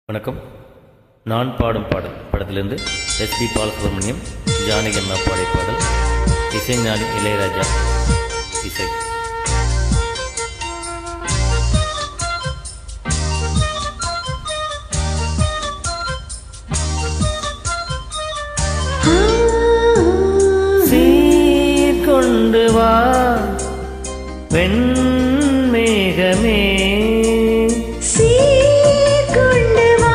வணக்கம் நான் பாடும் பாடல் படத்திலிருந்து எஸ்பி பாலசுப்ரமணியம் ஜானகி அம்மா பாடிய பாடல் இசைஞானி இளையராஜா இசை சீர்கொண்டு வா வெண்மேகமே சீர்கொண்டு வா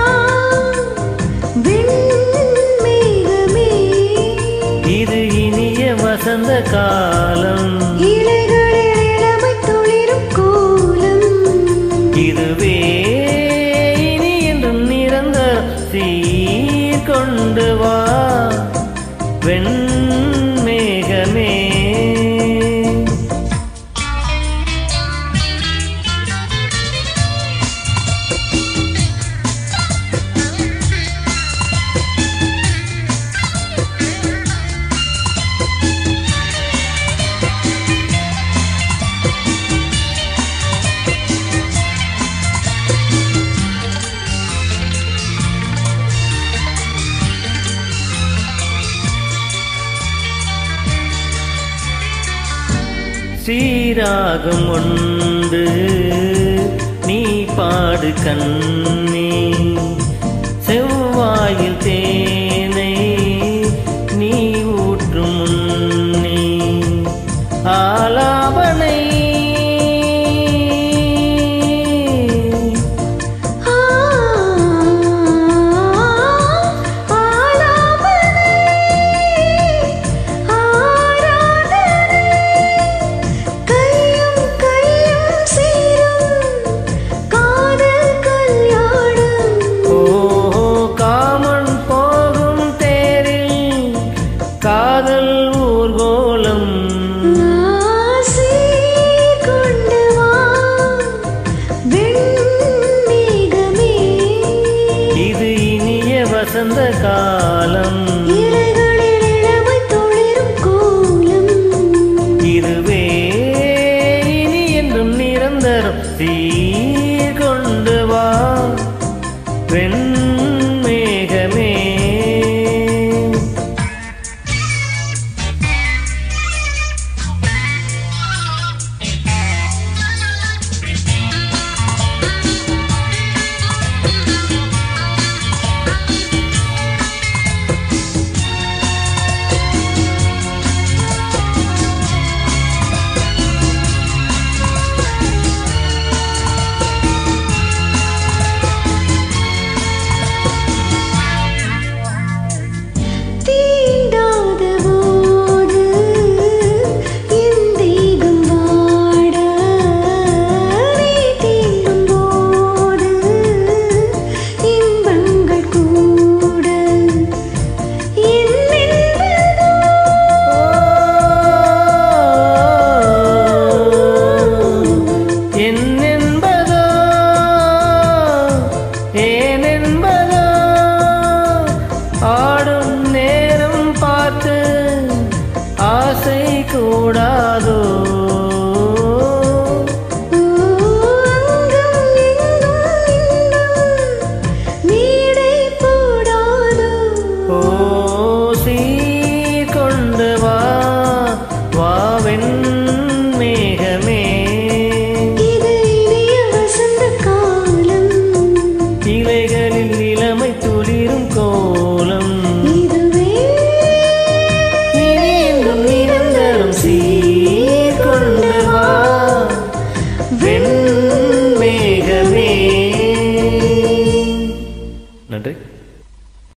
வெண்மேகமே இது இனிய வசந்த காலம் இலைகளில் இளமைத் துளிரும் கோலம் இதுவே இனி என்றும் நிரந்தர சீர்கொண்டு வா வெண்மேகமே சீராகம் உண்டு நீ பாடு கண்ணே செவ்வாயில் தேனை நீ ஊற்றும் முன்னே ஆலாபனை ஆ ஆலாபனை ஆராதனை கையும் கையும் சேரும் காதல் கல்யாணம் ஓ காமன் போகும் தேரில் காதல் ஊர்கோலம் ஆசை கொண்டு வா வெண்மேகமே இது இனிய வசந்த காலம் இலைகளில் இளமைத் துளிரும் கோலம் இதுவே இனி என்றும் நிரந்தரம் சீர்கொண்டு வா வெண்மேகமே தீண்டாத போது என் தேகம் வாட நீ தீண்டும் போது இன்பங்கள் கூட என் என்பதோ என் என்பதோ ஏன் என்பதோ ஆடும் நேரம் பார்த்து ஆசை கூடாதோ